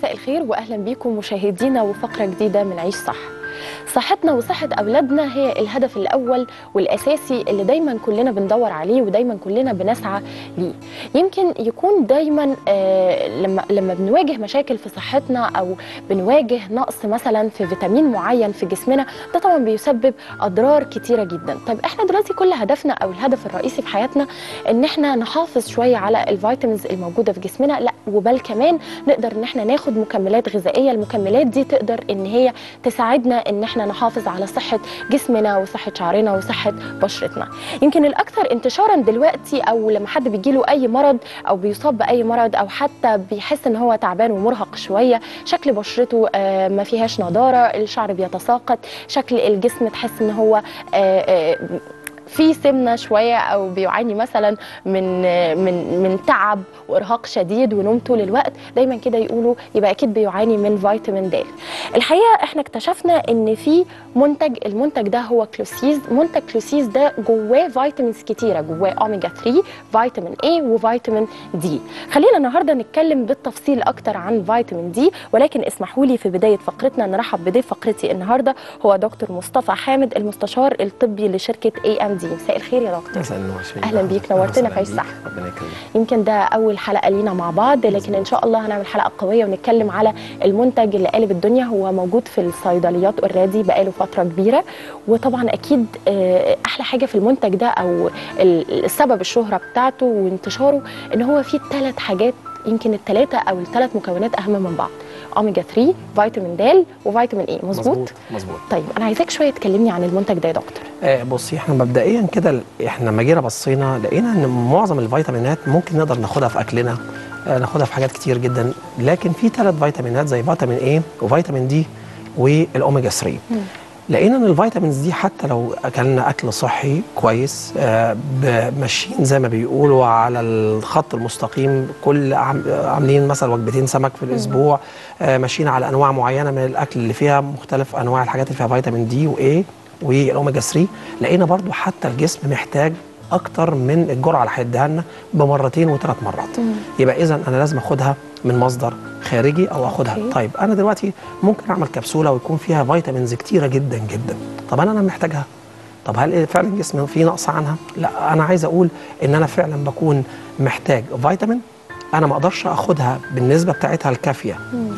مساء الخير واهلا بيكم مشاهدينا وفقره جديده من عيش صح صحتنا وصحة أولادنا هي الهدف الأول والأساسي اللي دايما كلنا بندور عليه ودايما كلنا بنسعى ليه يمكن يكون دايما آه لما لما بنواجه مشاكل في صحتنا أو بنواجه نقص مثلا في فيتامين معين في جسمنا ده طبعا بيسبب أضرار كتيرة جدا طيب احنا دلوقتي كل هدفنا أو الهدف الرئيسي في حياتنا إن احنا نحافظ شوية على الفيتامينز الموجودة في جسمنا لا وبل كمان نقدر إن احنا ناخد مكملات غذائية المكملات دي تقدر إن هي تساعدنا ان احنا نحافظ على صحه جسمنا وصحه شعرنا وصحه بشرتنا يمكن الاكثر انتشارا دلوقتي او لما حد بيجيله اي مرض او بيصاب باي مرض او حتى بيحس ان هو تعبان ومرهق شويه شكل بشرته آه ما فيهاش نضاره الشعر بيتساقط شكل الجسم تحس ان هو آه آه في سمنه شويه او بيعاني مثلا من من من تعب وارهاق شديد ونوم طول الوقت دايما كده يقولوا يبقى اكيد بيعاني من فيتامين د الحقيقه احنا اكتشفنا ان في منتج المنتج ده هو كلوسيز منتج كلوسيز ده جواه فيتامينز كتيره جواه اوميجا 3 فيتامين اي وفيتامين دي خلينا النهارده نتكلم بالتفصيل اكتر عن فيتامين دي ولكن اسمحوا لي في بدايه فقرتنا نرحب بضيف فقرتي النهارده هو دكتور مصطفى حامد المستشار الطبي لشركه اي ام دي مساء الخير يا دكتور مساء النور اهلا بيك نورتنا في عيش صح ربنا يكرمك يمكن ده اول حلقه لينا مع بعض لكن ان شاء الله هنعمل حلقه قويه ونتكلم على المنتج اللي قالب الدنيا هو موجود في الصيدليات اوريدي بقاله فتره كبيره وطبعا اكيد احلى حاجه في المنتج ده او السبب الشهره بتاعته وانتشاره ان هو فيه ثلاث حاجات يمكن الثلاثه او الثلاث مكونات اهم من بعض اوميجا 3 فيتامين د وفيتامين اي مظبوط مظبوط طيب انا عايزاك شويه تكلمني عن المنتج ده يا دكتور آه بصي احنا مبدئيا كده احنا لما جينا بصينا لقينا ان معظم الفيتامينات ممكن نقدر ناخدها في اكلنا آه ناخدها في حاجات كتير جدا لكن في ثلاث فيتامينات زي فيتامين اي وفيتامين دي والاوميجا 3 م. لقينا ان الفيتامينز دي حتى لو اكلنا اكل صحي كويس آه ماشيين زي ما بيقولوا على الخط المستقيم كل عاملين مثلا وجبتين سمك في الاسبوع آه ماشيين على انواع معينه من الاكل اللي فيها مختلف انواع الحاجات اللي فيها فيتامين دي واي والاوميجا 3 لقينا برضو حتى الجسم محتاج اكتر من الجرعه اللي هيديها لنا بمرتين وثلاث مرات مم. يبقى اذا انا لازم اخدها من مصدر خارجي او اخدها أوكي. طيب انا دلوقتي ممكن اعمل كبسوله ويكون فيها فيتامينز كتيره جدا جدا طب انا انا محتاجها طب هل فعلا جسمي فيه نقص عنها لا انا عايز اقول ان انا فعلا بكون محتاج فيتامين انا ما اقدرش اخدها بالنسبه بتاعتها الكافيه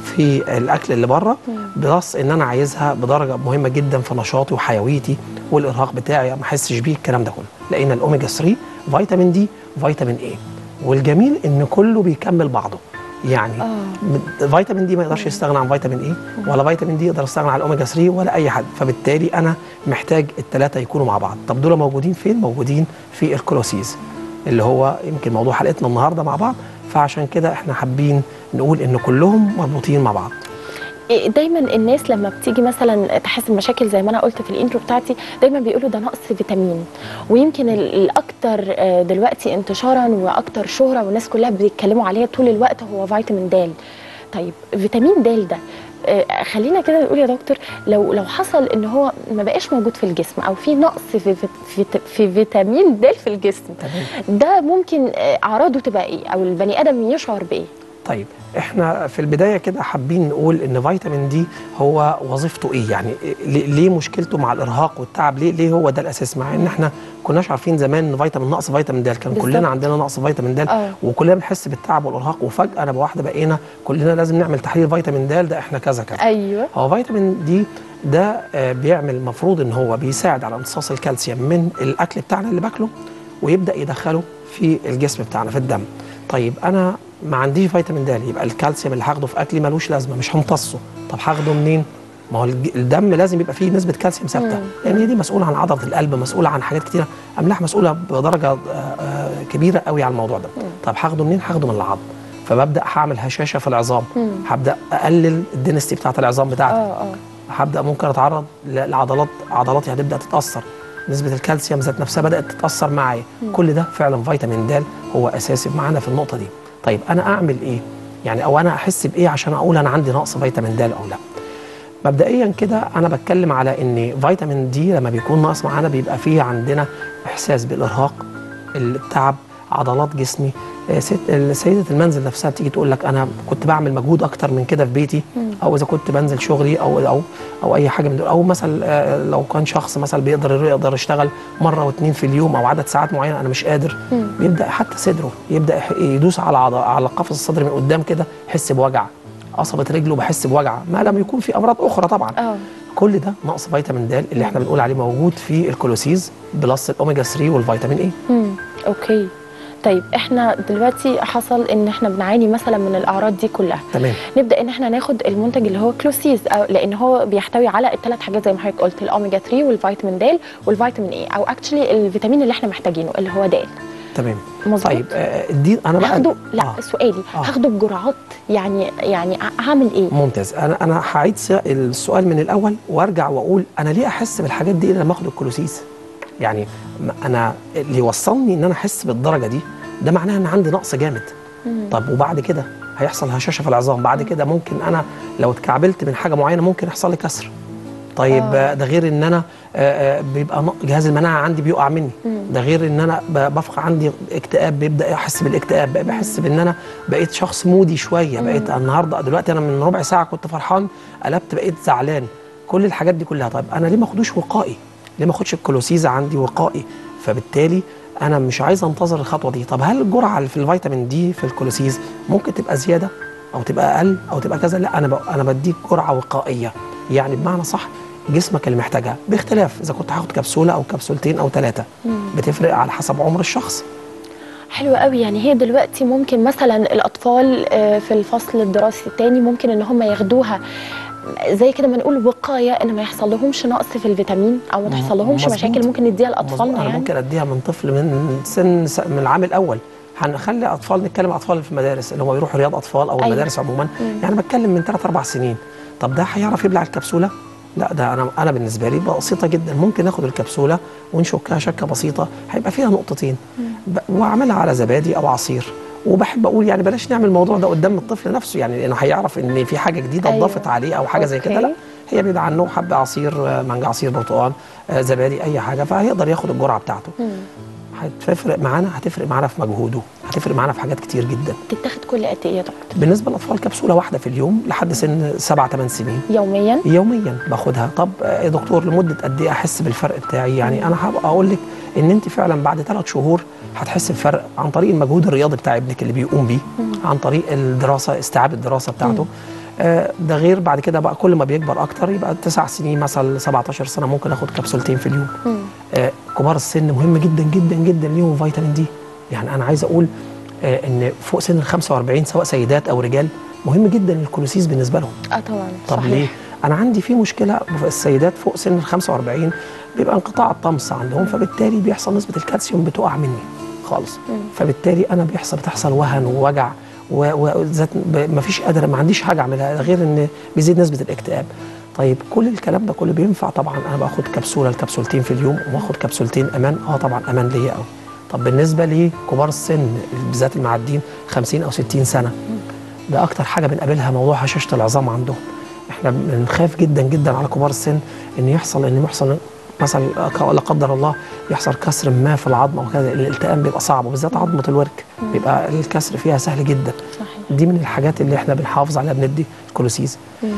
في الاكل اللي بره بلس ان انا عايزها بدرجه مهمه جدا في نشاطي وحيويتي والارهاق بتاعي ما احسش بيه الكلام ده كله لقينا الاوميجا 3 فيتامين دي فيتامين اي والجميل ان كله بيكمل بعضه يعني آه. فيتامين دي ما يقدرش يستغنى عن فيتامين اي ولا فيتامين دي يقدر يستغنى عن الاوميجا 3 ولا اي حد فبالتالي انا محتاج الثلاثه يكونوا مع بعض طب دول موجودين فين موجودين في الكلوسيز اللي هو يمكن موضوع حلقتنا النهارده مع بعض فعشان كده احنا حابين نقول ان كلهم مربوطين مع بعض دايما الناس لما بتيجي مثلا تحس بمشاكل زي ما انا قلت في الانترو بتاعتي دايما بيقولوا ده نقص فيتامين ويمكن الاكثر دلوقتي انتشارا واكثر شهره والناس كلها بيتكلموا عليها طول الوقت هو فيتامين د طيب فيتامين د ده خلينا كده نقول يا دكتور لو لو حصل ان هو ما بقاش موجود في الجسم او في نقص في في, في, في فيتامين د في الجسم ده ممكن اعراضه تبقى ايه او البني ادم يشعر بايه طيب احنا في البدايه كده حابين نقول ان فيتامين دي هو وظيفته ايه يعني ليه مشكلته مع الارهاق والتعب ليه ليه هو ده الاساس مع ان احنا كناش عارفين زمان ان فيتامين نقص فيتامين د كان بالزبط. كلنا عندنا نقص فيتامين د وكلنا بنحس بالتعب والارهاق وفجاه انا بواحده بقينا كلنا لازم نعمل تحليل فيتامين د ده احنا كذا كذا ايوه هو فيتامين دي ده بيعمل المفروض ان هو بيساعد على امتصاص الكالسيوم من الاكل بتاعنا اللي باكله ويبدا يدخله في الجسم بتاعنا في الدم طيب انا ما عنديش فيتامين د يبقى الكالسيوم اللي هاخده في اكلي ملوش لازمه مش همتصه طب هاخده منين ما هو الدم لازم يبقى فيه نسبه كالسيوم ثابته لان هي دي مسؤوله عن عضله القلب مسؤوله عن حاجات كتيره املاح مسؤوله بدرجه كبيره قوي على الموضوع ده طب هاخده منين هاخده من العظم فببدا هعمل هشاشه في العظام هبدا اقلل الدنستي بتاعت العظام بتاعتي هبدا ممكن اتعرض لعضلات عضلاتي هتبدا تتاثر نسبه الكالسيوم ذات نفسها بدات تتاثر معايا كل ده فعلا فيتامين د هو اساسي معانا في النقطه دي طيب انا اعمل ايه يعني او انا احس بايه عشان اقول انا عندي نقص فيتامين د او لا مبدئيا كده انا بتكلم على ان فيتامين دي لما بيكون ناقص معانا بيبقى فيه عندنا احساس بالارهاق التعب عضلات جسمي آه، ست سيده المنزل نفسها بتيجي تقول لك انا كنت بعمل مجهود اكتر من كده في بيتي او اذا كنت بنزل شغلي او او او اي حاجه من دول او مثلا آه، لو كان شخص مثلا بيقدر يقدر يشتغل مره واثنين في اليوم او عدد ساعات معينه انا مش قادر بيبدا حتى صدره يبدا يح- يدوس على عض- على قفص الصدر من قدام كده يحس بوجع قصبه رجله بحس بوجع ما لم يكون في امراض اخرى طبعا اه كل ده نقص فيتامين د اللي احنا بنقول عليه موجود في الكولوسيز بلس الاوميجا 3 والفيتامين اي امم اوكي طيب احنا دلوقتي حصل ان احنا بنعاني مثلا من الاعراض دي كلها تمام نبدا ان احنا ناخد المنتج اللي هو كلوسيز أو لان هو بيحتوي على الثلاث حاجات زي ما حضرتك قلت الاوميجا 3 والفيتامين د والفيتامين اي او اكشلي الفيتامين اللي احنا محتاجينه اللي هو د تمام مظبوط طيب آه، دي انا بقى هاخده لا آه. سؤالي آه. هاخده بجرعات يعني يعني هعمل ايه ممتاز انا انا هعيد س- السؤال من الاول وارجع واقول انا ليه احس بالحاجات دي لما اخد الكولوسيس يعني م- انا اللي يوصلني ان انا احس بالدرجه دي ده معناه ان عندي نقص جامد طب وبعد كده هيحصل هشاشه في العظام بعد كده ممكن انا لو اتكعبلت من حاجه معينه ممكن يحصل لي كسر طيب آه. آه. ده غير ان انا آه، آه، بيبقى نق- جهاز المناعه عندي بيقع مني ده غير ان انا ب- بفقع عندي اكتئاب بيبدا احس بالاكتئاب بقى بحس بان انا بقيت شخص مودي شويه بقيت النهارده دلوقتي انا من ربع ساعه كنت فرحان قلبت بقيت زعلان كل الحاجات دي كلها طيب انا ليه ما اخدوش وقائي ليه ما اخدش الكلوسيزا عندي وقائي فبالتالي انا مش عايز انتظر الخطوه دي طب هل الجرعه اللي في الفيتامين دي في الكلوسيز ممكن تبقى زياده او تبقى اقل او تبقى كذا لا انا ب... انا بديك جرعه وقائيه يعني بمعنى صح جسمك اللي محتاجها باختلاف اذا كنت هاخد كبسوله او كبسولتين او ثلاثه بتفرق على حسب عمر الشخص حلو قوي يعني هي دلوقتي ممكن مثلا الاطفال آه، في الفصل الدراسي الثاني ممكن ان هم ياخدوها زي كده ما نقول وقايه ان ما يحصل لهمش نقص في الفيتامين او ما تحصل لهمش مظبوط. مشاكل ممكن نديها مظبوط. لاطفالنا انا يعني ممكن اديها من طفل من سن س- من العام الاول هنخلي اطفال نتكلم اطفال في المدارس اللي هم بيروحوا رياض اطفال او أيوة. المدارس عموما يعني بتكلم من 3 4 سنين طب ده هيعرف يبلع الكبسوله لا ده انا انا بالنسبه لي بسيطه جدا ممكن ناخد الكبسوله ونشكها شكه بسيطه هيبقى فيها نقطتين ب- واعملها على زبادي او عصير وبحب اقول يعني بلاش نعمل الموضوع ده قدام الطفل نفسه يعني لانه هيعرف ان في حاجه جديده أيوة. اتضافت عليه او حاجه زي كده أوكي. لا هي بيبقى عنه حبه عصير آه، مانجا عصير برتقال آه، زبادي اي حاجه فهيقدر ياخد الجرعه بتاعته هتفرق معانا هتفرق معانا في مجهوده هتفرق معانا في حاجات كتير جدا تتاخد كل قد ايه يا دكتور بالنسبه للاطفال كبسوله واحده في اليوم لحد سن 7 8 سنين يوميا يوميا باخدها طب آه، يا دكتور لمده قد ايه احس بالفرق بتاعي يعني انا هبقى اقول لك ان انت فعلا بعد ثلاث شهور هتحس بفرق عن طريق المجهود الرياضي بتاع ابنك اللي بيقوم بيه عن طريق الدراسه استيعاب الدراسه بتاعته آه، ده غير بعد كده بقى كل ما بيكبر اكتر يبقى تسع سنين مثلا 17 سنه ممكن اخد كبسولتين في اليوم آه، كبار السن مهم جدا جدا جدا ليهم فيتامين دي يعني انا عايز اقول آه، ان فوق سن ال 45 سواء سيدات او رجال مهم جدا الكلوسيس بالنسبه لهم اه طبعا طب صحيح. ليه؟ انا عندي في مشكله في السيدات فوق سن ال 45 بيبقى انقطاع الطمس عندهم فبالتالي بيحصل نسبه الكالسيوم بتقع مني خالص فبالتالي انا بيحصل بتحصل وهن ووجع وذات ما فيش قادر ما عنديش حاجه اعملها ده غير ان بيزيد نسبه الاكتئاب طيب كل الكلام ده كله بينفع طبعا انا باخد كبسوله لكبسولتين في اليوم واخد كبسولتين امان اه طبعا امان ليا قوي طب بالنسبه لكبار السن بالذات المعدين 50 او 60 سنه ده اكتر حاجه بنقابلها موضوع هشاشه العظام عندهم احنا بنخاف جدا جدا على كبار السن ان يحصل ان يحصل مثلا لا قدر الله يحصل كسر ما في العظمه وكذا الالتئام بيبقى صعب وبالذات عظمه الورك بيبقى الكسر فيها سهل جدا صحيح دي من الحاجات اللي احنا بنحافظ عليها بندي الكولوسيز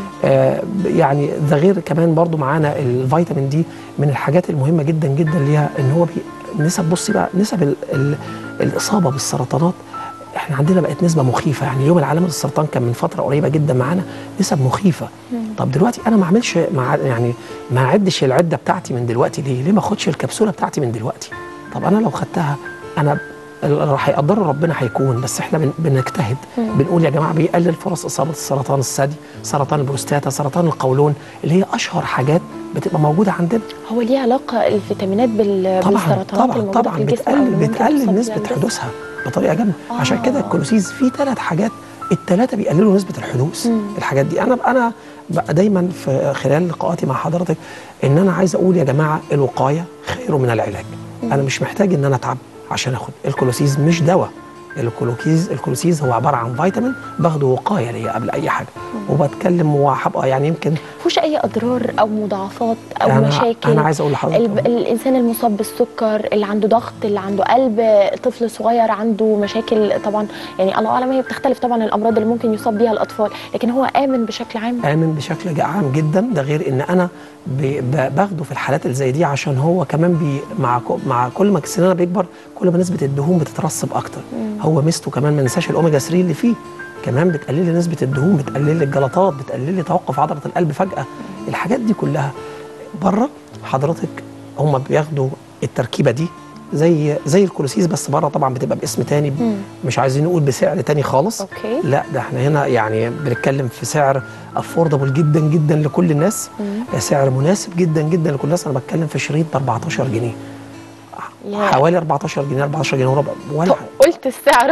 آه يعني ده غير كمان برضو معانا الفيتامين دي من الحاجات المهمه جدا جدا ليها ان هو بي نسب بصي بقى نسب ال ال الاصابه بالسرطانات احنا عندنا بقت نسبه مخيفه يعني يوم العالمي للسرطان كان من فتره قريبه جدا معانا نسب مخيفه طب دلوقتي انا ما اعملش مع يعني ما اعدش العده بتاعتي من دلوقتي ليه ليه ما اخدش الكبسوله بتاعتي من دلوقتي طب انا لو خدتها انا ال- راح يقدر ربنا هيكون بس احنا بن- بنجتهد بنقول يا جماعه بيقلل فرص اصابه السرطان الثدي سرطان البروستاتا سرطان القولون اللي هي اشهر حاجات بتبقى موجوده عندنا هو ليه علاقه الفيتامينات بال... طبعا بالسرطانات طبعا الموجوده طبعا في الجسم أو بتقلل اللي ممكن بتقلل تصاب نسبه بيها الجسم؟ حدوثها بطريقه جامده آه. عشان كده الكولوسيز فيه ثلاث حاجات الثلاثه بيقللوا نسبه الحدوث الحاجات دي انا انا بقى دايما في خلال لقاءاتي مع حضرتك ان انا عايز اقول يا جماعه الوقايه خير من العلاج انا مش محتاج ان انا اتعب عشان اخد الكولوسيز مش دواء الكلوكيز الكلوسيز هو عباره عن فيتامين باخده وقايه ليا قبل اي حاجه وبتكلم وهبقى يعني يمكن مفيش اي اضرار او مضاعفات او أنا مشاكل انا عايز اقول لحضرتك الب... الانسان المصاب بالسكر اللي عنده ضغط اللي عنده قلب طفل صغير عنده مشاكل طبعا يعني الله اعلم هي بتختلف طبعا الامراض اللي ممكن يصاب بيها الاطفال لكن هو امن بشكل عام امن بشكل عام جدا ده غير ان انا ب- ب- باخده في الحالات اللي زي دي عشان هو كمان بي مع ك- مع كل ما سننا بيكبر كل ما نسبه الدهون بتترسب اكتر هو ميزته كمان ما ننساش الاوميجا 3 اللي فيه كمان بتقلل لي نسبه الدهون بتقلل لي الجلطات بتقلل لي توقف عضله القلب فجاه الحاجات دي كلها بره حضرتك هم بياخدوا التركيبه دي زي زي الكولوسيس بس بره طبعا بتبقى باسم تاني مم. مش عايزين نقول بسعر تاني خالص اوكي لا ده احنا هنا يعني بنتكلم في سعر افوردبل جدا جدا لكل الناس مم. سعر مناسب جدا جدا لكل الناس انا بتكلم في شريط ب 14 جنيه يا. حوالي 14 جنيه 14 جنيه وربع ولا قلت السعر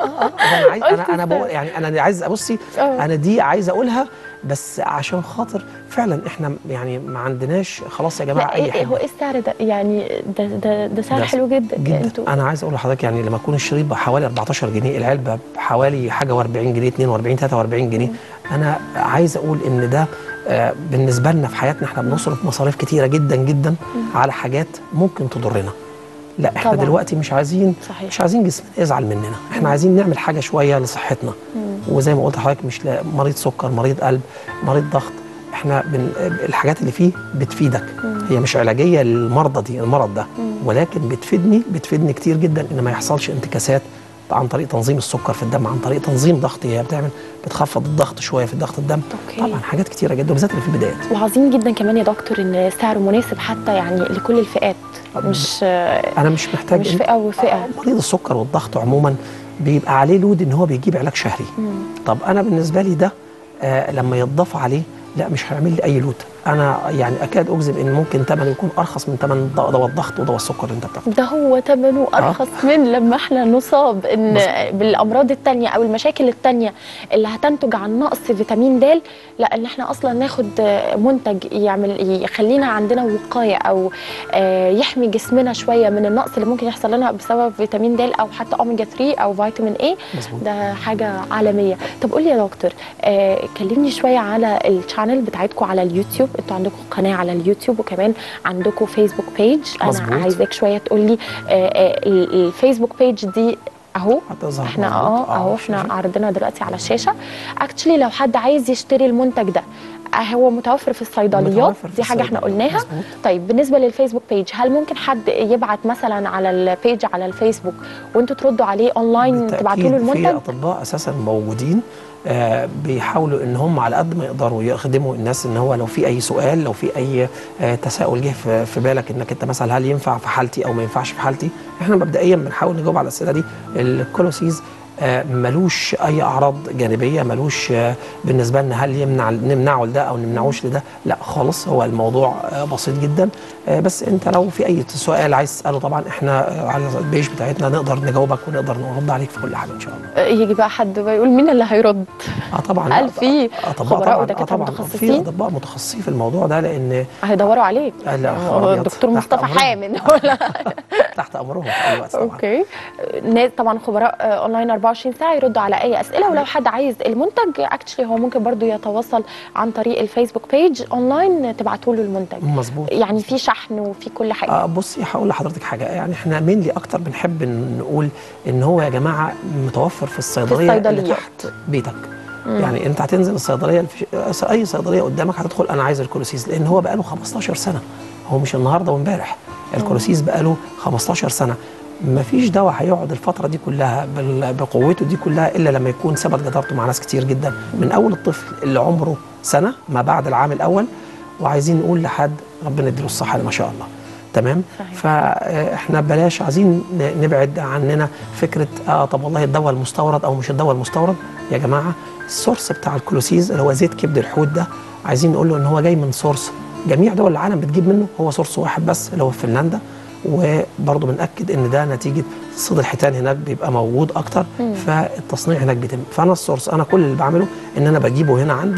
انا عايز قلت انا انا بقول السعر. يعني انا عايز ابصي آه. انا دي عايز اقولها بس عشان خاطر فعلا احنا يعني ما عندناش خلاص يا جماعه لا اي إيه حاجه هو ايه السعر ده يعني ده ده ده سعر ده حلو جدا جدا انتوا انا عايز اقول لحضرتك يعني لما يكون الشريط بحوالي 14 جنيه العلبه بحوالي حاجه و40 جنيه 42 43 جنيه انا عايز اقول ان ده آه، بالنسبه لنا في حياتنا احنا بنصرف مصاريف كتيره جدا جدا على حاجات ممكن تضرنا لا احنا طبعاً. دلوقتي مش عايزين صحيح. مش عايزين جسمنا يزعل مننا احنا عايزين نعمل حاجه شويه لصحتنا وزي ما قلت لحضرتك مش لا- مريض سكر مريض قلب مريض ضغط احنا بن... الحاجات اللي فيه بتفيدك هي مش علاجيه للمرضى دي المرض ده ولكن بتفيدني بتفيدني كتير جدا ان ما يحصلش انتكاسات عن طريق تنظيم السكر في الدم عن طريق تنظيم ضغطي هي بتعمل بتخفض الضغط شويه في ضغط الدم أوكي. طبعا حاجات كتيره جدا وبالذات اللي في البدايات وعظيم جدا كمان يا دكتور ان سعره مناسب حتى يعني لكل الفئات مش انا مش محتاج مش إن- فئه وفئه آه، مريض السكر والضغط عموما بيبقى عليه لود ان هو بيجيب علاج شهري طب انا بالنسبه لي ده آه لما يتضاف عليه لا مش هيعمل لي اي لود انا يعني اكاد اجزم ان ممكن ثمنه يكون ارخص من ثمن دواء دواء الضغط ودواء السكر اللي انت بتاخده ده هو ثمنه ارخص من لما احنا نصاب ان بالامراض التانية او المشاكل التانية اللي هتنتج عن نقص فيتامين د لا ان احنا اصلا ناخد منتج يعمل يخلينا عندنا وقايه او آه، يحمي جسمنا شويه من النقص اللي ممكن يحصل لنا بسبب فيتامين د او حتى اوميجا 3 او فيتامين اي مظبوط ده حاجه عالميه طب قولي يا دكتور آه كلمني شويه على الشانل بتاعتكم على اليوتيوب انتوا عندكم قناه على اليوتيوب وكمان عندكم فيسبوك بيج انا مظبوط. عايزاك شويه تقولي آه آه ال- الفيسبوك بيج دي اهو هتظهر احنا مظبوط. اه اهو شايفة؟ احنا عرضنا دلوقتي على الشاشه اكشلي لو حد عايز يشتري المنتج ده آه، هو متوفر في الصيدليات متوفر في دي حاجه احنا الصيدليات. قلناها مظبوط. طيب بالنسبه للفيسبوك بيج هل ممكن حد يبعت مثلا على البيج على الفيسبوك وانتوا تردوا عليه اونلاين بالتأكيد تبعتوا له في المنتج اطباء اساسا موجودين آه بيحاولوا ان هم على قد ما يقدروا يخدموا الناس ان هو لو في اي سؤال لو في اي آه تساؤل جه في, في بالك انك انت مثلا هل ينفع في حالتي او ما ينفعش في حالتي احنا مبدئيا بنحاول نجاوب على الاسئله دي الكولوسيز آه ملوش اي اعراض جانبيه ملوش آه بالنسبه لنا هل يمنع نمنعه لده او نمنعوش لده لا خالص هو الموضوع آه بسيط جدا آه بس انت لو في اي سؤال عايز تساله طبعا احنا آه، على البيج بتاعتنا نقدر نجاوبك ونقدر نرد عليك في كل حاجه ان شاء الله يجي بقى حد ويقول مين اللي هيرد اه طبعا هل لا، في اطباء خبراء طبعا ودكاترة آه طبعا في متخصصين؟ اطباء متخصصين في الموضوع ده لان هيدوروا عليك آه، لا، هو خلاص، الدكتور تحت مصطفى أمرهم. حامد ولا تحت امرهم في اي وقت طبعا اوكي ناس طبعا خبراء آه، اونلاين 24 ساعه يردوا على اي اسئله ولو حد عايز المنتج اكشلي هو ممكن برضو يتواصل عن طريق الفيسبوك بيج اونلاين تبعتوا له المنتج مظبوط يعني في شحن وفي كل حاجه آه بصي هقول لحضرتك حاجه يعني احنا مينلي اكتر بنحب إن نقول ان هو يا جماعه متوفر في الصيدليه اللي الصيدليات. تحت بيتك يعني انت هتنزل الصيدليه الفش... اي صيدليه قدامك هتدخل انا عايز الكولوسيز لان هو بقاله 15 سنه هو مش النهارده وامبارح الكولوسيز بقاله 15 سنه مفيش دواء هيقعد الفترة دي كلها بال- بقوته دي كلها إلا لما يكون ثبت جدارته مع ناس كتير جدا من أول الطفل اللي عمره سنة ما بعد العام الأول وعايزين نقول لحد ربنا يديله الصحة ما شاء الله تمام صحيح. فاحنا بلاش عايزين ن- نبعد عننا فكره اه طب والله الدواء المستورد او مش الدواء المستورد يا جماعه السورس بتاع الكلوسيز اللي هو زيت كبد الحوت ده عايزين نقول له ان هو جاي من سورس جميع دول العالم بتجيب منه هو سورس واحد بس اللي هو في فنلندا وبرضه بنأكد ان ده نتيجه صيد الحيتان هناك بيبقى موجود اكتر فالتصنيع هناك بيتم فانا السورس انا كل اللي بعمله ان انا بجيبه هنا عندي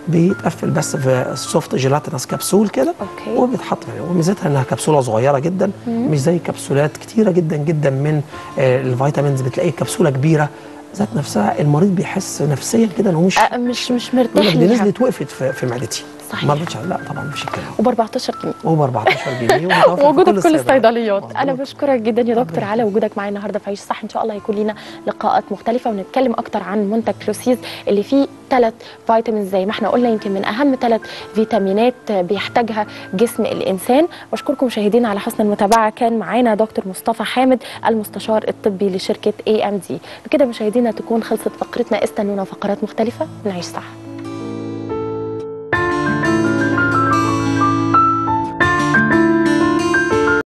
بيتقفل بس في سوفت جيلاتينس كبسول كده اوكي وبيتحط في وميزتها انها كبسوله صغيره جدا مم. مش زي كبسولات كتيره جدا جدا من آه، الفيتامينز بتلاقي كبسوله كبيره ذات نفسها المريض بيحس نفسيا كده انه مش أه مش مش يقول مرتاح لك دي ليها نزلت وقفت في, في معدتي صحيح. ما رضيتش لا طبعا مفيش الكلام وب 14 جنيه هو ب 14 جنيه ومتوفر موجوده في كل الصيدليات. الصيدليات انا مظبوط. بشكرك جدا يا دكتور ربنا على وجودك معايا النهارده في عيش صح ان شاء الله هيكون لينا لقاءات مختلفه ونتكلم اكتر عن منتج كلوسيز اللي فيه ثلاث فيتامينز زي ما احنا قلنا يمكن من اهم ثلاث فيتامينات بيحتاجها جسم الانسان بشكركم مشاهدينا على حسن المتابعه كان معانا دكتور مصطفى حامد المستشار الطبي لشركه اي ام دي بكده مشاهدينا تكون خلصت فقرتنا استنونا فقرات مختلفه من عيش صح